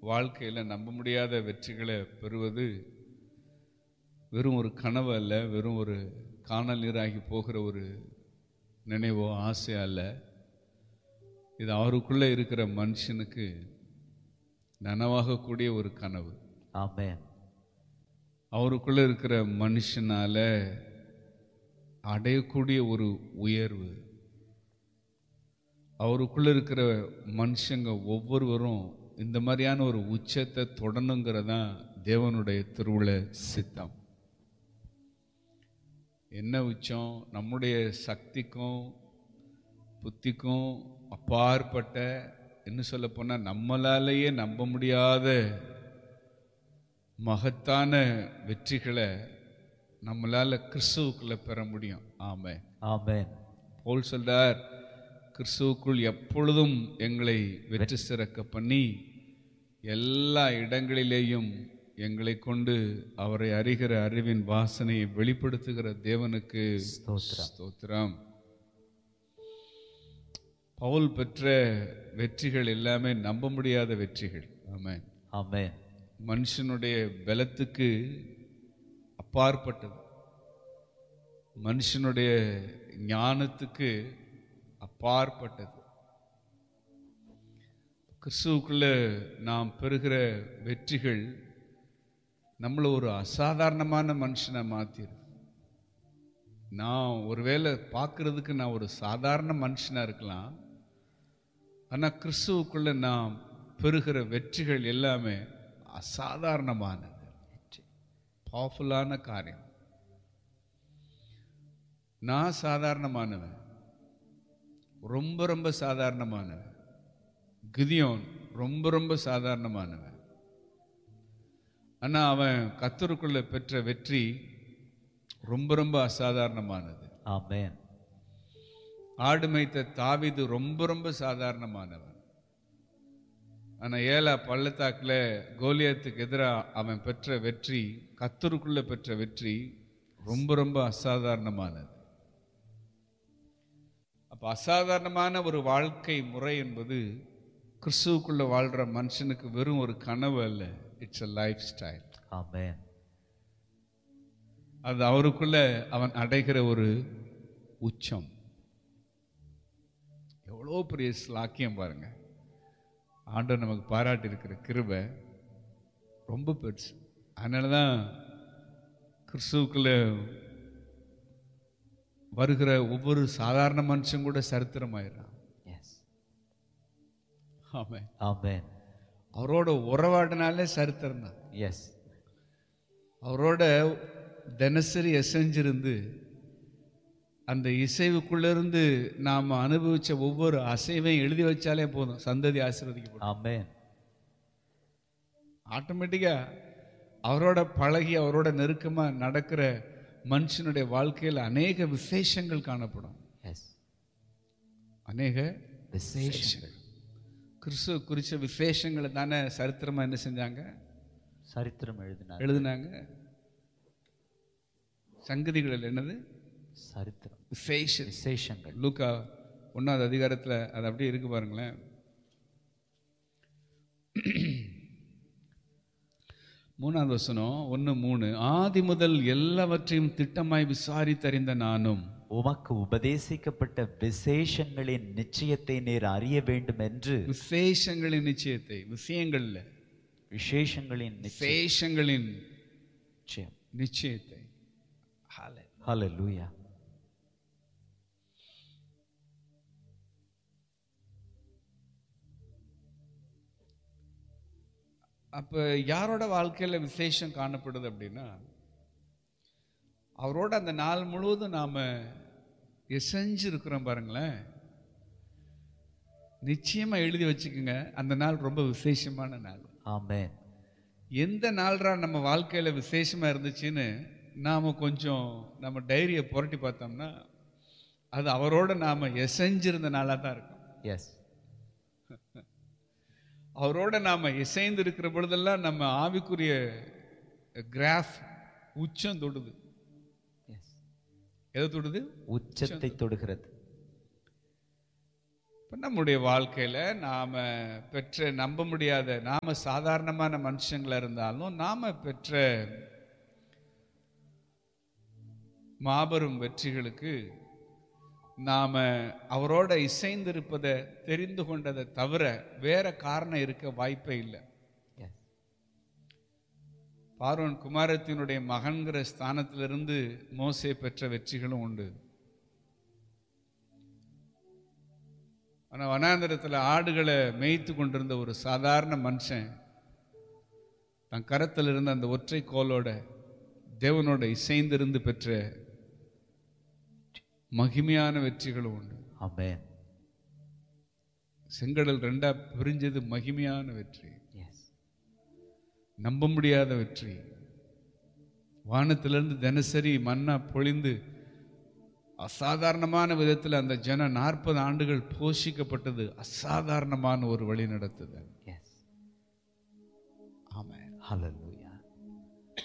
வாழ்க்கையில் நம்ப முடியாத வெற்றிகளை பெறுவது வெறும் ஒரு கனவு அல்ல வெறும் ஒரு காணல் நீராகி போகிற ஒரு நினைவோ ஆசை அல்ல இது அவருக்குள்ளே இருக்கிற மனுஷனுக்கு நனவாகக்கூடிய ஒரு கனவு Amen. அவருக்குள்ளே இருக்கிற மனுஷனால அடையக்கூடிய ஒரு உயர்வு அவருக்குள்ள இருக்கிற மனுஷங்க ஒவ்வொருவரும் இந்த மாதிரியான ஒரு உச்சத்தை தொடணுங்கிறதான் தேவனுடைய திருவுள சித்தம் என்ன உச்சம் நம்முடைய சக்திக்கும் புத்திக்கும் அப்பாற்பட்ட என்ன சொல்ல போனால் நம்மளாலேயே நம்ப முடியாத மகத்தான வெற்றிகளை நம்மளால கிறிஸ்துவுக்குள்ள பெற முடியும் ஆமே Amen. போல் சொல்றார் கிறிஸ்துவுக்குள் எப்பொழுதும் எங்களை வெற்றி சிறக்க பண்ணி எல்லா இடங்களிலேயும் எங்களை கொண்டு அவரை அறிகிற அறிவின் வாசனையை வெளிப்படுத்துகிற தேவனுக்கு ஸ்தோத்திரம். ஸ்தோத்திரம் பவுல் பெற்ற வெற்றிகள் எல்லாமே நம்ப முடியாத வெற்றிகள் ஆமென் Amen. மனுஷனுடைய பலத்துக்கு அப்பாற்பட்டது மனுஷனுடைய ஞானத்துக்கு அப்பாற்பட்டது கிறிஸ்துவுக்குள்ள நாம் பெறுகிற வெற்றிகள் நம்மளை ஒரு அசாதாரணமான மனுஷனை மாத்திரும் நான் ஒருவேளை பார்க்கறதுக்கு நான் ஒரு சாதாரண மனுஷனா இருக்கலாம் ஆனால் கிறிஸ்துவுக்குள்ள நாம் பெறுகிற வெற்றிகள் எல்லாமே அசாதாரணமானது பவர்ஃபுல்லான காரியம் நான் சாதாரணமானவன் ரொம்ப ரொம்ப சாதாரணமானவன் கிதியோன் ரொம்ப ரொம்ப சாதாரணமானவன் ஆனால் அவன் கத்தருக்குள்ள பெற்ற வெற்றி ரொம்ப ரொம்ப அசாதாரணமானது Amen. ஆடு மேய்த்த தாவீது ரொம்ப ரொம்ப சாதாரணமானவன் ஆனா ஏலா பள்ளத்தாக்குல கோலியத்துக்கு எதிராக அவன் பெற்ற வெற்றி கத்தருக்குள்ள பெற்ற வெற்றி ரொம்ப ரொம்ப அசாதாரணமானது அப்ப அசாதாரணமான ஒரு வாழ்க்கை முறை என்பது கிறிஸ்துவுக்குள்ள வாழ்ற மனுஷனுக்கு வெறும் ஒரு கனவு அல்ல it's a lifestyle Amen. அது அவருக்குள்ள அவன் அடைகிற ஒரு உச்சம் எவ்வளோ பெரிய ஸ்லாக்கியம் பாருங்க ஆண்டவர் நமக்கு பாராட்டி இருக்கிற கிருபை ரொம்ப பெருசு அதனால தான் கிறிஸ்துவுக்குள்ள வருகிற ஒவ்வொரு சாதாரண மனுஷன் கூட சரித்திரமாயிடுறான் Yes. ஆமாம் Amen. அவரோட உறவாடினாலே சரித்திரம் தான் Yes. அவரோட தினசரி எசைஞ்சிருந்து அந்த இசைவுக்குள்ளேருந்து நாம் அனுபவிச்ச ஒவ்வொரு அசைவையும் எழுதி வச்சாலே போதும் சந்ததி ஆசீர்வதிக்கப்படும் Amen. ஆட்டோமேட்டிக்காக அவரோட பழகி அவரோட நெருக்கமாக நடக்கிற மனுஷனுடைய வாழ்க்கையில் அநேக விசேஷங்கள் காணப்படும் Yes. அநேக விசேஷங்கள் கிறிஸ்துவ குறித்த விசேஷங்களை தானே சரித்திரமாக என்ன செஞ்சாங்க சரித்திரம் எழுதினார் எழுதுனாங்க சங்கதிகளில் என்னது சரித்திரம் விசேஷம் விசேஷங்கள் லூக்கா ஒன்றாவது அதிகாரத்தில் அது அப்படியே இருக்கு பாருங்களேன் மூணாவது வசனம் ஒன்று மூணு ஆதி முதல் எல்லாவற்றையும் திட்டமாய் விசாரித்தறிந்த நானும் உமக்கு உபதேசிக்கப்பட்ட விசேஷங்களின் நிச்சயத்தை நீர் அறிய வேண்டும் என்று விசேஷங்களின் நிச்சயத்தை விஷயங்கள்ல விசேஷங்களின் விசேஷங்களின் நிச்சயம் நிச்சயத்தை ஹalleluya அப்போ யாரோட வாழ்க்கையில் விசேஷம் காணப்படுது அப்படின்னா அவரோட அந்த நாள் முழுவதும் நாம் எசைஞ்சிருக்கிறோம் பாருங்களேன் நிச்சயமாக எழுதி வச்சுக்கோங்க அந்த நாள் ரொம்ப விசேஷமான நாள் ஆமென் எந்த நாள்ரா நம்ம வாழ்க்கையில் விசேஷமாக இருந்துச்சுன்னு நாம் கொஞ்சம் நம்ம டைரியை புரட்டி பார்த்தோம்னா அது அவரோட நாம் எசைஞ்சிருந்த நாளாக தான் இருக்கும் எஸ் அவரோட நாம் இசைந்து இருக்கிற பொழுதெல்லாம் நம்ம ஆவிக்குரிய கிராஃப் உச்சம் தொடுது எஸ் எதை தொடுது உச்சத்தை தொடுகிறது இப்ப நம்முடைய வாழ்க்கையில நாம பெற்ற நம்ப முடியாத நாம சாதாரணமான மனுஷங்களா இருந்தாலும் நாம பெற்ற மாபெரும் வெற்றிகளுக்கு நாம அவரோட இசைந்திருப்பதை தெரிந்து கொண்டதை தவிர வேற காரணம் இருக்க வாய்ப்பே இல்லை Yes. பார்வன் குமாரத்தினுடைய மகன்கிற ஸ்தானத்திலிருந்து மோசே பெற்ற வெற்றிகளும் உண்டு ஆனா வனாந்திரத்தில் ஆடுகளை மேய்த்து கொண்டிருந்த ஒரு சாதாரண மனுஷன் தன் கரத்தில் இருந்த அந்த ஒற்றை கோலோட தேவனோட இசைந்திருந்து பெற்ற மகிமையான வெற்றிகளும் உண்டு Amen. செங்கடல் ரெண்டா பிரிஞ்சது மகிமையான வெற்றி Yes. நம்ப முடியாத வெற்றி வானத்திலிருந்து தினசரி மன்னா பொழிந்து அசாதாரணமான விதத்தில் அந்த ஜனம் நாற்பது ஆண்டுகள் போஷிக்கப்பட்டது அசாதாரணமான ஒரு வழி நடத்துதல் Yes. ஆமென் Hallelujah.